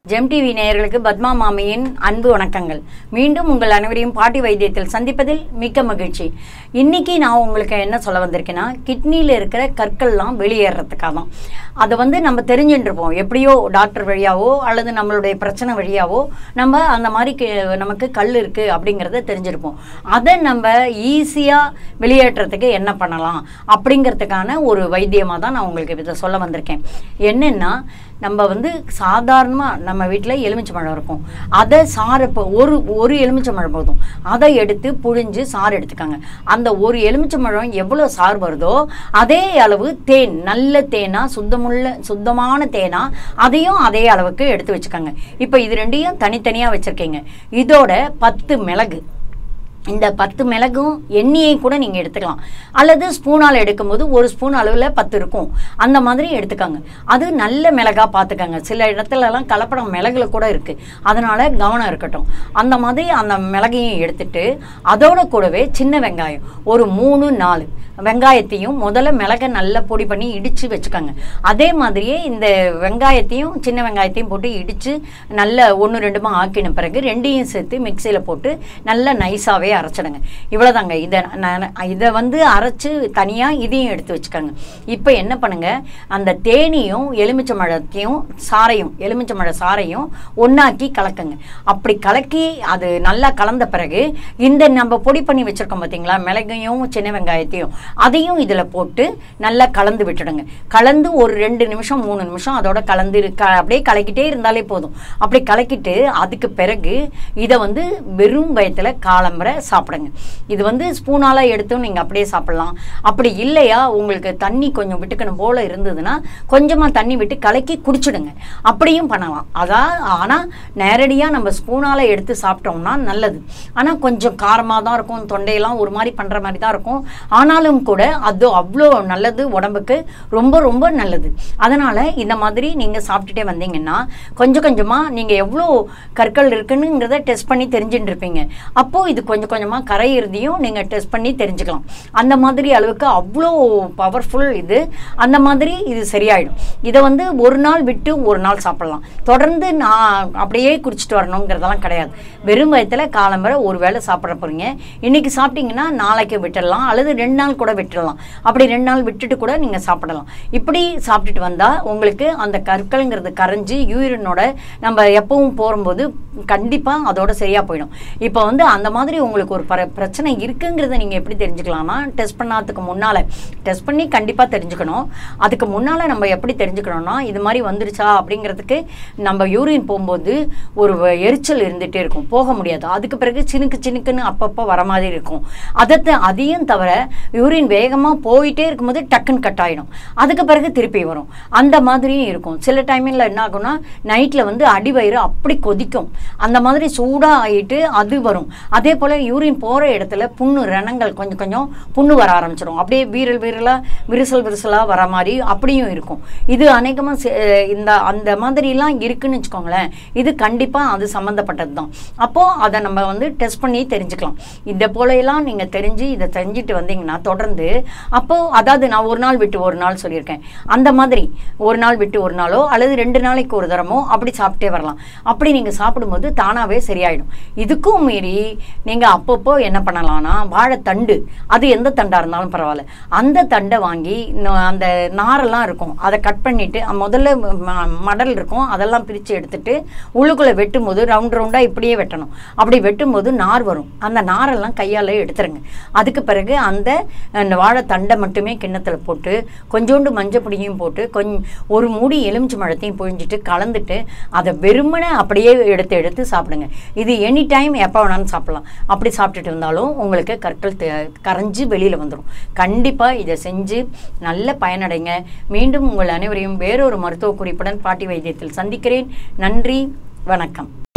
GeM TV நேயர்களுக்கு பத்மா மாமியின் அன்பு வணக்கங்கள் மீண்டும் உங்கள் அனைவரையும் பாட்டி வைத்தியத்தில் சந்திப்பதில் மிக்க மகிழ்ச்சி இன்னைக்கு நான் உங்களுக்கு என்ன சொல்ல வந்திருக்கேன்னா கிட்னியில் இருக்கிற கற்கள்லாம் வெளியேறதுக்காக தான் அதை வந்து நம்ம தெரிஞ்சுட்டு இருப்போம் எப்படியோ டாக்டர் வழியாவோ அல்லது நம்மளுடைய பிரச்சனை வழியாவோ நம்ம அந்த மாதிரி கி- நமக்கு கல் இருக்குது அப்படிங்கிறத தெரிஞ்சிருப்போம் அதை நம்ம ஈஸியாக வெளியேற்றத்துக்கு என்ன பண்ணலாம் அப்படிங்கிறதுக்கான ஒரு வைத்தியமாக தான் நான் உங்களுக்கு இதை சொல்ல வந்திருக்கேன் என்னென்னா நம்ம வந்து சாதாரணமாக நம்ம வீட்டில் எலுமிச்சம்பழம் இருக்கும் அதை சாறு இப்போ ஒரு ஒரு எலுமிச்சம்பழம் போதும் அதை எடுத்து புழிஞ்சு சாறு எடுத்துக்கோங்க அந்த ஒரு எலுமிச்சம்பழம் எவ்வளோ சாறு வருதோ அதே அளவு தேன் நல்ல தேனா சுத்தமுள்ள சுத்தமான தேனா அதையும் அதே அளவுக்கு எடுத்து வச்சுக்கோங்க இப்போ இது ரெண்டையும் தனித்தனியாக வச்சுருக்கீங்க இதோட பத்து மிளகு இந்த பத்து மிளகும் எண்ணெயை கூட நீங்கள் எடுத்துக்கலாம் அல்லது ஸ்பூனால் எடுக்கும்போது ஒரு ஸ்பூன் அளவில் பத்து இருக்கும் அந்த மாதிரி எடுத்துக்கோங்க அது நல்ல மிளகா பார்த்துக்கோங்க சில இடத்துலலாம் கலப்படம் மிளகுல கூட இருக்குது அதனால் கவனம் இருக்கட்டும் அந்த மாதிரி அந்த மிளகையும் எடுத்துட்டு அதோட கூடவே சின்ன வெங்காயம் ஒரு மூணு நாலு வெங்காயத்தையும் முதல்ல மிளகை நல்லா பொடி பண்ணி இடித்து வச்சுக்கோங்க அதே மாதிரியே இந்த வெங்காயத்தையும் சின்ன வெங்காயத்தையும் போட்டு இடித்து நல்ல ஒன்று ரெண்டுமா ஆக்கின பிறகு ரெண்டையும் சேர்த்து மிக்சியில் போட்டு நல்லா நைஸாகவே அரைச்சிடுங்க இவ்வளோதாங்க இதை நான் இதை வந்து அரைச்சு தனியாக இதையும் எடுத்து வச்சுக்கோங்க இப்போ என்ன பண்ணுங்க அந்த தேனியும் எலுமிச்சம்பழத்தையும் சாறையும் எலுமிச்சம்பழ சாறையும் ஒன்றாக்கி கலக்குங்க அப்படி கலக்கி அது நல்லா கலந்த பிறகு இந்த நம்ம பொடி பண்ணி வச்சுருக்கோம் பார்த்தீங்களா மிளகையும் சின்ன வெங்காயத்தையும் அதையும் இதில் போட்டு நல்லா கலந்து விட்டுடுங்க கலந்து ஒரு ரெண்டு நிமிஷம் மூணு நிமிஷம் அதோட கலந்து இரு- க அப்படியே கலக்கிட்டே இருந்தாலே போதும் அப்படி கலக்கிட்டு அதுக்கு பிறகு இதை வந்து வெறும் வயத்தில் காலம்பரை சாப்பிடுங்க இது வந்து ஸ்பூனால் எடுத்தும் நீங்கள் அப்படியே சாப்பிடலாம் அப்படி இல்லையா உங்களுக்கு தண்ணி கொஞ்சம் விட்டுக்கணும் போல இருந்ததுன்னா கொஞ்சமாக தண்ணி விட்டு கலக்கி குடிச்சிடுங்க அப்படியும் பண்ணலாம் அதான் ஆனால் நேரடியாக நம்ம ஸ்பூனால் எடுத்து சாப்பிட்டோம்னா நல்லது ஆனால் கொஞ்சம் காரமாக தான் இருக்கும் தொண்டையெல்லாம் ஒரு மாதிரி பண்ணுற மாதிரி தான் இருக்கும் ஆனாலும் கூட அது அவ்வளோ நல்லது உடம்புக்கு ரொம்ப ரொம்ப நல்லது அதனால் இந்த மாதிரி நீங்கள் சாப்பிட்டுட்டே வந்தீங்கன்னா கொஞ்சம் கொஞ்சமாக நீங்கள் எவ்வளோ கற்கள் இருக்குன்னுங்கிறத டெஸ்ட் பண்ணி தெரிஞ்சுட்டு இருப்பீங்க அப்போது இது கொஞ்சம் கொஞ்சமாக கரையிறதையும் நீங்கள் டெஸ்ட் பண்ணி தெரிஞ்சுக்கலாம் அந்த மாதிரி அளவுக்கு அவ்வளோ பவர்ஃபுல் இது அந்த மாதிரி இது சரியாயிடும் இதை வந்து ஒரு நாள் விட்டு ஒரு நாள் சாப்பிடலாம் தொடர்ந்து நான் அப்படியே குடிச்சிட்டு வரணுங்கிறதெல்லாம் கிடையாது வெறும் வயத்தில் காலம்பரை ஒரு வேளை சாப்பிட போகிறீங்க இன்றைக்கி சாப்பிட்டீங்கன்னா நாளைக்கு விட்டுடலாம் அல்லது ரெண்டு நாள் கூட விட்டுடலாம் அப்படி ரெண்டு நாள் விட்டுட்டு கூட நீங்கள் சாப்பிடலாம் இப்படி சாப்பிட்டுட்டு வந்தால் உங்களுக்கு அந்த கற்கள்ங்கிறது கரைஞ்சி யூரினோட நம்ம எப்பவும் போகும்போது கண்டிப்பாக அதோட சரியாக போயிடும் இப்போ வந்து அந்த மாதிரி உங்களுக்கு ஒரு பர பிரச்சனை இருக்குங்கிறத நீங்கள் எப்படி தெரிஞ்சுக்கலாம்னா டெஸ்ட் பண்ணாததுக்கு முன்னால் டெஸ்ட் பண்ணி கண்டிப்பாக தெரிஞ்சுக்கணும் அதுக்கு முன்னால் நம்ம எப்படி தெரிஞ்சுக்கணும்னா இது மாதிரி வந்துருச்சா அப்படிங்கிறதுக்கு நம்ம யூரின் போகும்போது ஒரு வ- எரிச்சல் இருந்துகிட்டே இருக்கும் போக முடியாது அதுக்கு பிறகு சினுக்கு சினுக்குன்னு அப்பப்போ வர மாதிரி இருக்கும் அதை த- அதையும் தவிர யூரின் வேகமாக போயிட்டே இருக்கும்போது டக்குன்னு கட் ஆகிடும் அதுக்கு பிறகு திருப்பி வரும் அந்த மாதிரியும் இருக்கும் சில டைமில் என்ன ஆகும்னா நைட்டில் வந்து அடிவயிறு அப்படி கொதிக்கும் அந்த மாதிரி சூடாக ஆகிட்டு அது வரும் அதே போல் யூரின் போகிற இடத்துல புண்ணு ரணங்கள் கொஞ்சம் கொஞ்சம் புண்ணு வர ஆரம்பிச்சிடும் அப்படியே வீரல் வீரலாக விரிசல் விரிசலாக வர மாதிரி அப்படியும் இருக்கும் இது அநேகமாக இந்த அந்த மாதிரிலாம் இருக்குன்னு வச்சுக்கோங்களேன் இது கண்டிப்பாக அது சம்மந்தப்பட்டது தான் அப்போது அதை நம்ம வந்து டெஸ்ட் பண்ணி தெரிஞ்சுக்கலாம் இந்த போலையெல்லாம் நீங்கள் தெரிஞ்சு இதை செஞ்சுட்டு வந்தீங்கன்னா தொடர்ந்து அப்போது அதாவது நான் ஒரு நாள் விட்டு ஒரு நாள் சொல்லியிருக்கேன் அந்த மாதிரி ஒரு நாள் விட்டு ஒரு நாளோ அல்லது ரெண்டு நாளைக்கு ஒரு தரமோ அப்படி சாப்பிட்டே வரலாம் அப்படி நீங்கள் சாப்பிடும்போது தானாகவே சரியாயிடும் இதுக்கும் மீறி நீங்கள் அப்பப்போ என்ன பண்ணலாம்னா வாழைத்தண்டு அது எந்த தண்டாக இருந்தாலும் பரவாயில்ல அந்த தண்டை வாங்கி ந- அந்த நாரெல்லாம் இருக்கும் அதை கட் பண்ணிவிட்டு முதல்ல ம- மடல் இருக்கும் அதெல்லாம் பிரித்து எடுத்துட்டு உள்ளுக்குள்ளே வெட்டும்போது ரவுண்ட் ரவுண்டாக இப்படியே வெட்டணும் அப்படி வெட்டும்போது நார் வரும் அந்த நாரெல்லாம் கையால் எடுத்துருங்க அதுக்கு பிறகு அந்த அந்த வாழைத்தண்டை மட்டுமே கிண்ணத்தில் போட்டு கொஞ்சோண்டு மஞ்சப்பொடியும் போட்டு கொஞ்சம் ஒரு மூடி எலுமிச்சை மழத்தையும் புழிஞ்சிட்டு கலந்துட்டு அதை வெறுமனே அப்படியே எடுத்து எடுத்து சாப்பிடுங்க இது எனி டைம் எப்போ வேணாலும் சாப்பிடலாம் அப்படி சாப்பிட்டுட்டு இருந்தாலும் உங்களுக்கு கற்கள் தெ- கரைஞ்சு வெளியில் வந்துடும் கண்டிப்பாக இதை செஞ்சு நல்ல பயனடைங்க மீண்டும் உங்கள் அனைவரையும் வேறொரு மருத்துவ குறிப்புடன் பாட்டி வைத்தியத்தில் சந்திக்கிறேன் நன்றி வணக்கம்